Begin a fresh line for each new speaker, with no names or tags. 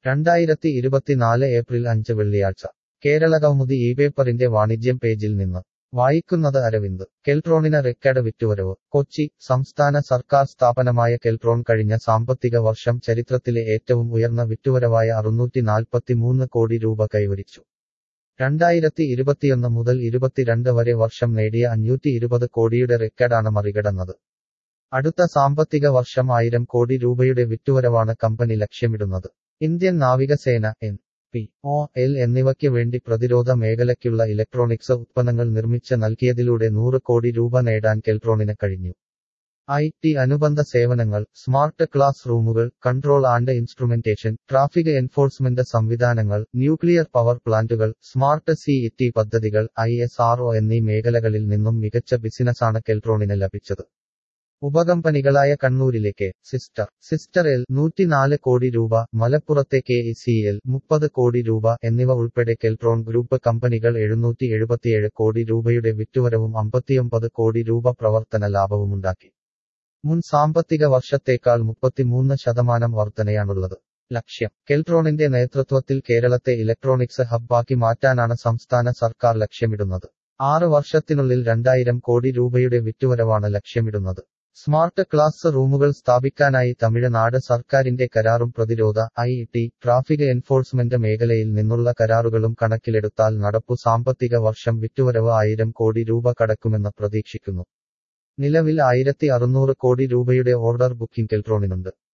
രണ്ടായിരത്തി ഇരുപത്തിനാല് ഏപ്രിൽ അഞ്ച് വെള്ളിയാഴ്ച കേരളകൗമുദി ഈ പേപ്പറിന്റെ വാണിജ്യം പേജിൽ നിന്ന് വായിക്കുന്നത് അരവിന്ദ് കെൽട്രോണിന് റെക്കഡ് വിറ്റുവരവ് കൊച്ചി സംസ്ഥാന സർക്കാർ സ്ഥാപനമായ കെൽട്രോൺ കഴിഞ്ഞ സാമ്പത്തിക വർഷം ചരിത്രത്തിലെ ഏറ്റവും ഉയർന്ന വിറ്റുവരവായ അറുന്നൂറ്റി നാൽപ്പത്തിമൂന്ന് കോടി രൂപ കൈവരിച്ചു രണ്ടായിരത്തി ഇരുപത്തിയൊന്ന് മുതൽ ഇരുപത്തിരണ്ട് വരെ വർഷം നേടിയ അഞ്ഞൂറ്റി ഇരുപത് കോടിയുടെ റെക്കഡാണ് മറികടന്നത് അടുത്ത സാമ്പത്തിക വർഷം ആയിരം കോടി രൂപയുടെ വിറ്റുവരവാണ് കമ്പനി ലക്ഷ്യമിടുന്നത് ഇന്ത്യൻ നാവികസേന എൻ പി ഒ എൽ എന്നിവയ്ക്ക് വേണ്ടി പ്രതിരോധ മേഖലയ്ക്കുള്ള ഇലക്ട്രോണിക്സ് ഉത്പന്നങ്ങൾ നിർമ്മിച്ച് നൽകിയതിലൂടെ നൂറ് കോടി രൂപ നേടാൻ കെൽട്രോണിന് കഴിഞ്ഞു ഐ ടി അനുബന്ധ സേവനങ്ങൾ സ്മാർട്ട് ക്ലാസ് റൂമുകൾ control and instrumentation traffic enforcement സംവിധാനങ്ങൾ ന്യൂക്ലിയർ പവർ പ്ലാന്റുകൾ സ്മാർട്ട് സി ടി പദ്ധതികൾ ഐ എസ് ആർ എന്നീ മേഖലകളിൽ നിന്നും മികച്ച ബിസിനസ്സാണ് കെൽട്രോണിന് ലഭിച്ചത് ഉപകമ്പനികളായ കണ്ണൂരിലേക്ക് സിസ്റ്റർ സിസ്റ്റർ എൽ നൂറ്റിനാല് കോടി രൂപ മലപ്പുറത്തെ കെ ഇ സി എൽ മുപ്പത് കോടി രൂപ എന്നിവ ഉൾപ്പെടെ കെൽട്രോൺ ഗ്രൂപ്പ് കമ്പനികൾ എഴുന്നൂറ്റി എഴുപത്തിയേഴ് കോടി രൂപയുടെ വിറ്റുവരവും അമ്പത്തിയൊമ്പത് കോടി രൂപ പ്രവർത്തന ലാഭവുമുണ്ടാക്കി മുൻ സാമ്പത്തിക വർഷത്തേക്കാൾ മുപ്പത്തിമൂന്ന് ശതമാനം വർധനയാണുള്ളത് ലക്ഷ്യം കെൽട്രോണിന്റെ നേതൃത്വത്തിൽ കേരളത്തെ ഇലക്ട്രോണിക്സ് ഹബ്ബാക്കി മാറ്റാനാണ് സംസ്ഥാന സർക്കാർ ലക്ഷ്യമിടുന്നത് ആറ് വർഷത്തിനുള്ളിൽ രണ്ടായിരം കോടി രൂപയുടെ വിറ്റുവരവാണ് ലക്ഷ്യമിടുന്നത് സ്മാർട്ട് ക്ലാസ് റൂമുകൾ സ്ഥാപിക്കാനായി തമിഴ്നാട് സർക്കാരിന്റെ കരാറും പ്രതിരോധ ഐ ടി ട്രാഫിക് എൻഫോഴ്സ്മെന്റ് മേഖലയിൽ നിന്നുള്ള കരാറുകളും കണക്കിലെടുത്താൽ നടപ്പു സാമ്പത്തിക വർഷം വിറ്റുവരവ് ആയിരം കോടി രൂപ കടക്കുമെന്ന് പ്രതീക്ഷിക്കുന്നു നിലവിൽ ആയിരത്തി അറുന്നൂറ് കോടി രൂപയുടെ ഓർഡർ ബുക്കിംഗ് കെൽട്രോണിനുണ്ട്